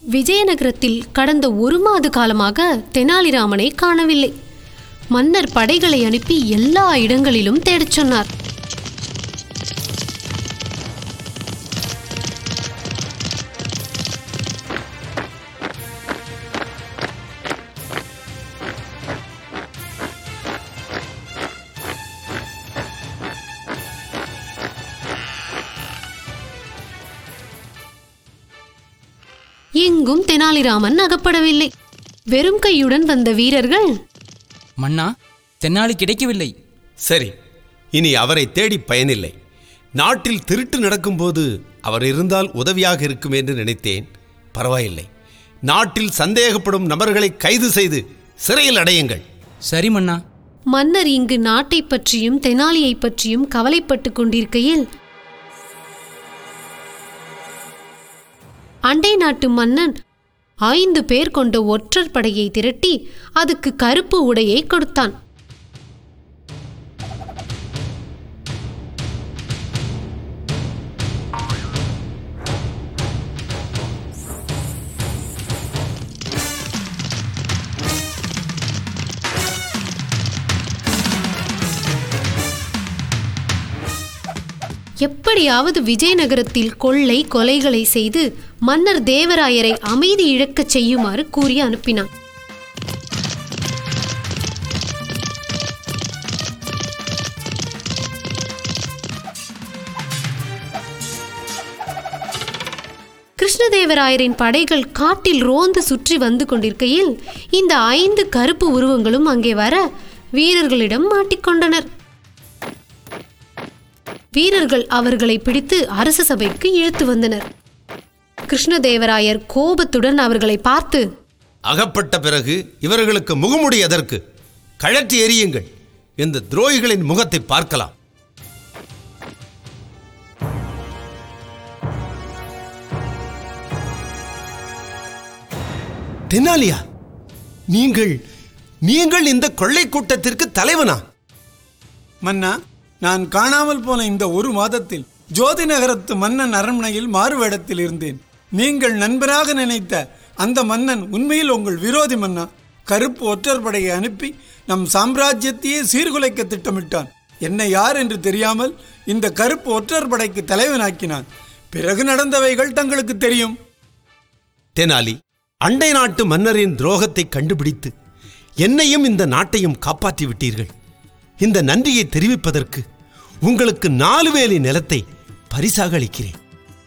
விஜயநகரத்தில் கடந்த ஒரு மாத காலமாக தெனாலிராமனை காணவில்லை மன்னர் படைகளை அனுப்பி எல்லா இடங்களிலும் தேடச் சொன்னார் எங்கும் தெனாலிராமன் அகப்படவில்லை வெறும் கையுடன் வந்த வீரர்கள் மன்னா தென்னாலி கிடைக்கவில்லை சரி இனி அவரை தேடி பயனில்லை நாட்டில் திருட்டு நடக்கும்போது அவர் இருந்தால் உதவியாக இருக்கும் என்று நினைத்தேன் பரவாயில்லை நாட்டில் சந்தேகப்படும் நபர்களை கைது செய்து சிறையில் அடையுங்கள் சரி மன்னா மன்னர் இங்கு நாட்டை பற்றியும் தெனாலியை பற்றியும் கவலைப்பட்டு கொண்டிருக்கையில் அண்டை நாட்டு மன்னன் ஐந்து பேர் கொண்ட ஒற்றர் படையை திரட்டி அதுக்கு கருப்பு உடையை கொடுத்தான் எப்படியாவது விஜயநகரத்தில் கொள்ளை கொலைகளை செய்து மன்னர் தேவராயரை அமைதி இழக்கச் செய்யுமாறு கூறி அனுப்பினான் கிருஷ்ணதேவராயரின் படைகள் காட்டில் ரோந்து சுற்றி வந்து கொண்டிருக்கையில் இந்த ஐந்து கருப்பு உருவங்களும் அங்கே வர வீரர்களிடம் மாட்டிக்கொண்டனர் வீரர்கள் அவர்களை பிடித்து அரச சபைக்கு இழுத்து வந்தனர் கிருஷ்ணதேவராயர் கோபத்துடன் அவர்களை பார்த்து அகப்பட்ட பிறகு இவர்களுக்கு முகமுடி எதற்கு கழற்றி எறியுங்கள் இந்த துரோகிகளின் முகத்தை பார்க்கலாம் தென்னாலியா நீங்கள் நீங்கள் இந்த கொள்ளை கூட்டத்திற்கு தலைவனா மன்னா நான் காணாமல் போன இந்த ஒரு மாதத்தில் ஜோதி நகரத்து மன்னன் அரண்மனையில் மாறுவேடத்தில் இருந்தேன் நீங்கள் நண்பராக நினைத்த அந்த மன்னன் உண்மையில் உங்கள் விரோதி மன்னா கருப்பு ஒற்றர் படையை அனுப்பி நம் சாம்ராஜ்யத்தையே சீர்குலைக்க திட்டமிட்டான் என்ன யார் என்று தெரியாமல் இந்த கருப்பு ஒற்றர் படைக்கு தலைவனாக்கினான் பிறகு நடந்தவைகள் தங்களுக்கு தெரியும் தெனாலி அண்டை நாட்டு மன்னரின் துரோகத்தை கண்டுபிடித்து என்னையும் இந்த நாட்டையும் காப்பாற்றி விட்டீர்கள் இந்த நன்றியை தெரிவிப்பதற்கு உங்களுக்கு நாலு வேலி நிலத்தை பரிசாக அளிக்கிறேன்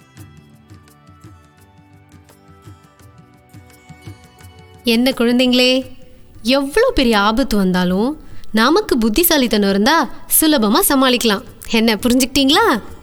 என்ன குழந்தைங்களே எவ்வளோ பெரிய ஆபத்து வந்தாலும் நமக்கு புத்திசாலித்தனம் இருந்தா சுலபமா சமாளிக்கலாம் என்ன புரிஞ்சுக்கிட்டீங்களா